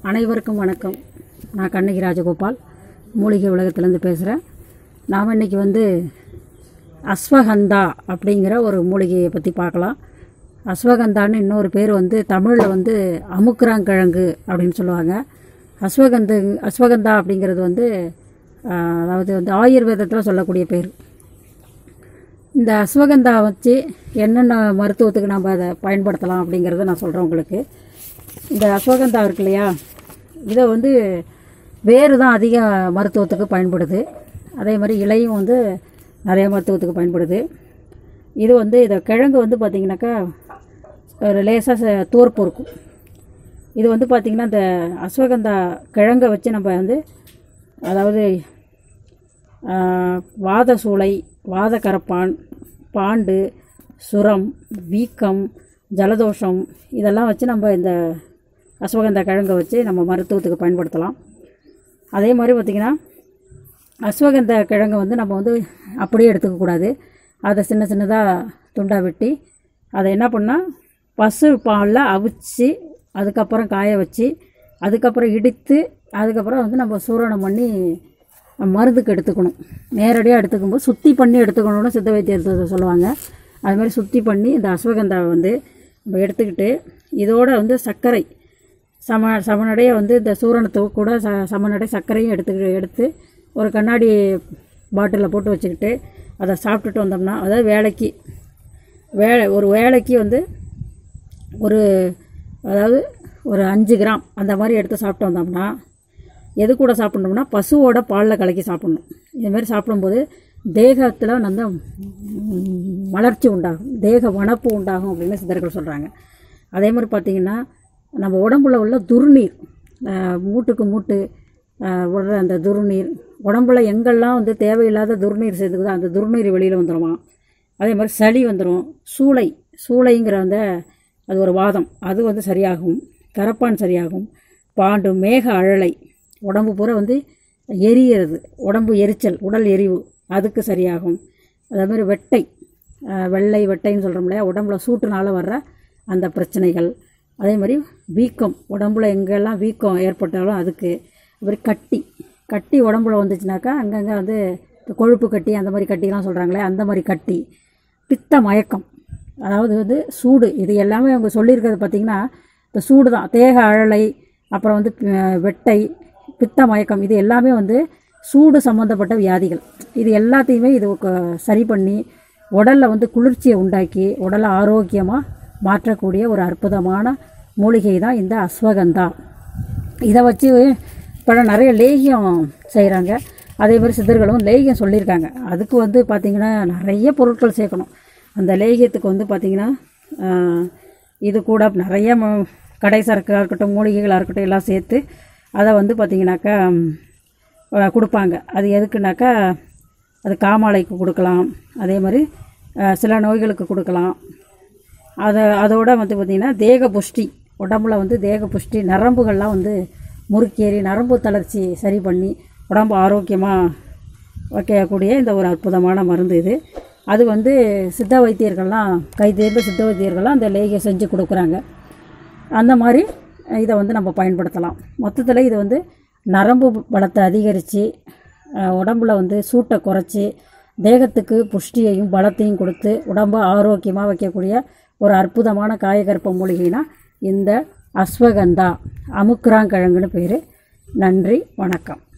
அனைவருக்கும் வணக்கம் நான் கண்ணகி ராஜகோபால் மூலிகை உலகத்துலேருந்து பேசுகிறேன் நாம் இன்னைக்கு வந்து அஸ்வகந்தா அப்படிங்கிற ஒரு மூலிகையை பற்றி பார்க்கலாம் அஸ்வகந்தான்னு இன்னொரு பேர் வந்து தமிழில் வந்து அமுக்குராங்கிழங்கு அப்படின்னு சொல்லுவாங்க அஸ்வகந்து அஸ்வகந்தா அப்படிங்கிறது வந்து ஆஹ், அதாவது வந்து ஆயுர்வேதத்தில் சொல்லக்கூடிய பேர் இந்த அஸ்வகந்தா வச்சு என்னென்ன மருத்துவத்துக்கு நம்ம அதை பயன்படுத்தலாம் அப்படிங்கிறத நான் சொல்கிறேன் உங்களுக்கு இந்த அஸ்வகந்தா இருக்கு இல்லையா இதை வந்து வேறு தான் அதிக மருத்துவத்துக்கு பயன்படுது அதே மாதிரி இலையும் வந்து நிறைய மருத்துவத்துக்கு பயன்படுது இது வந்து இதை கிழங்கு வந்து பார்த்திங்கனாக்கா ஒரு லேசாக தோற்பு இருக்கும் இது வந்து பார்த்திங்கன்னா இந்த அஸ்வகந்தா கிழங்கை வச்சு நம்ம வந்து அதாவது ஆஹ், வாத சூளை வாத கரப்பான் பாண்டு சுரம் வீக்கம் ஜலதோஷம் இதெல்லாம் வச்சு நம்ம இந்த அஸ்வகந்தா கிழங்கை வச்சு நம்ம மருத்துவத்துக்கு பயன்படுத்தலாம் அதே மாதிரி பார்த்திங்கன்னா அஸ்வகந்தா கிழங்கை வந்து நம்ம வந்து அப்படியே எடுத்துக்கக்கூடாது அதை சின்ன சின்னதாக துண்டாக வெட்டி அதை என்ன பண்ணால் பசு பாலில் அவிச்சு அதுக்கப்புறம் காய வச்சு அதுக்கப்புறம் இடித்து அதுக்கப்புறம் வந்து நம்ம சூரணம் பண்ணி மருந்துக்கு எடுத்துக்கணும் நேரடியாக எடுத்துக்கும்போது சுத்தி பண்ணி எடுத்துக்கணும்னு சித்த வைத்தியத்தை சொல்லுவாங்க அது மாதிரி சுத்தி பண்ணி இந்த அஸ்வகந்தாவை வந்து நம்ம எடுத்துக்கிட்டு இதோட வந்து சர்க்கரை சம சமநடைய வந்து இந்த சூரணத்தை கூட ச சமநடை சர்க்கரையும் எடுத்துக்கிட்டு எடுத்து ஒரு கண்ணாடி பாட்டிலில் போட்டு வச்சுக்கிட்டு அதை சாப்பிட்டுட்டு வந்தோம்னா அதாவது வேலைக்கு வேலை ஒரு வேலைக்கு வந்து ஒரு அதாவது ஒரு அஞ்சு கிராம் அந்த மாதிரி எடுத்து சாப்பிட்டு வந்தோம்னா எது கூட சாப்பிட்ணும்னா பசுவோட பாலில் கலக்கி சாப்பிட்ணும் இதுமாரி சாப்பிடும்போது தேகத்தில் நல்ல ம், வளர்ச்சி உண்டாகும் தேக வனப்பு உண்டாகும் அப்படின்னு சித்தர்கள் சொல்கிறாங்க அதே மாதிரி பார்த்திங்கன்னா நம்ம உடம்புல உள்ள துர்நீர் அஹ், மூட்டுக்கு மூட்டு அஹ், விடுற அந்த துர்நீர் உடம்புல எங்கெல்லாம் வந்து தேவையில்லாத துர்நீர் சேர்ந்துக்குதோ அந்த துர்நீர் வெளியில் வந்துடுமா அதே மாதிரி சளி வந்துடும் சூளை சூளைங்கிற அந்த அது ஒரு வாதம் அது வந்து சரியாகும் கரப்பான் சரியாகும் பாண்டு மேக அழலை உடம்பு பூரா வந்து எரியறது உடம்பு எரிச்சல் உடல் எரிவு அதுக்கு சரியாகும் அதே மாதிரி வெட்டை அஹ், வெள்ளை வெட்டைன்னு சொல்கிறோம் இல்லையா உடம்புல சூட்டுனால வர்ற அந்த பிரச்சனைகள் அதே மாதிரி வீக்கம் உடம்புல எங்கெல்லாம் வீக்கம் ஏற்பட்டாலும் அதுக்கு அப்புறம் கட்டி கட்டி உடம்புல வந்துச்சுனாக்கா அங்கங்கே வந்து இந்த கொழுப்பு கட்டி அந்த மாதிரி கட்டிலாம் சொல்கிறாங்களே அந்த மாதிரி கட்டி பித்த மயக்கம் அதாவது வந்து சூடு இது எல்லாமே அவங்க சொல்லியிருக்கிறது பார்த்திங்கன்னா இந்த சூடு தான் தேக அழலை அப்புறம் வந்து பி- வெட்டை பித்த மயக்கம் இது எல்லாமே வந்து சூடு சம்மந்தப்பட்ட வியாதிகள் இது எல்லாத்தையுமே இது க- சரி பண்ணி உடலில் வந்து குளிர்ச்சியை உண்டாக்கி உடலை ஆரோக்கியமாக மாற்றக்கூடிய ஒரு அற்புதமான மூலிகை தான் இந்த அஸ்வகந்தா இதை வச்சு இப்போ நிறைய லேகியம் செய்கிறாங்க அதே மாதிரி சித்தர்களும் லேகியம் சொல்லியிருக்காங்க அதுக்கு வந்து பார்த்திங்கன்னா நிறைய பொருட்கள் சேர்க்கணும் அந்த லேகியத்துக்கு வந்து பார்த்திங்கன்னா ஆஹ், இது கூட நிறைய ம- கடை சரக்காக இருக்கட்டும் மூலிகைகளாக இருக்கட்டும் எல்லாம் சேர்த்து அதை வந்து பார்த்திங்கனாக்கா ம், கொடுப்பாங்க அது எதுக்குனாக்கா அது காமாலைக்கு கொடுக்கலாம் அதே மாதிரி ஆஹ், சில நோய்களுக்கு கொடுக்கலாம் அதை அதோட வந்து பார்த்திங்கன்னா தேக புஷ்டி உடம்புல வந்து தேக புஷ்டி நரம்புகள்லாம் வந்து முறுக்கேறி நரம்பு தளர்ச்சி சரி பண்ணி உடம்பு ஆரோக்கியமாக வைக்கக்கூடிய இந்த ஒரு அற்புதமான மருந்து இது அது வந்து சித்த வைத்தியர்கள்லாம் கை தேர்ந்த சித்த வைத்தியர்கள்லாம் அந்த லேகியை செஞ்சு கொடுக்குறாங்க அந்த மாதிரி இதை வந்து நம்ம பயன்படுத்தலாம் மொத்தத்தில் இது வந்து நரம்பு பலத்தை அதிகரித்து உடம்புல வந்து சூட்டை குறைச்சி தேகத்துக்கு புஷ்டியையும் பலத்தையும் கொடுத்து உடம்பை ஆரோக்கியமாக வைக்கக்கூடிய ஒரு அற்புதமான காயகற்ப மூலிகைனா இந்த அஸ்வகந்தா அமுக்குராங்கிழங்குன்னு பேர் நன்றி வணக்கம்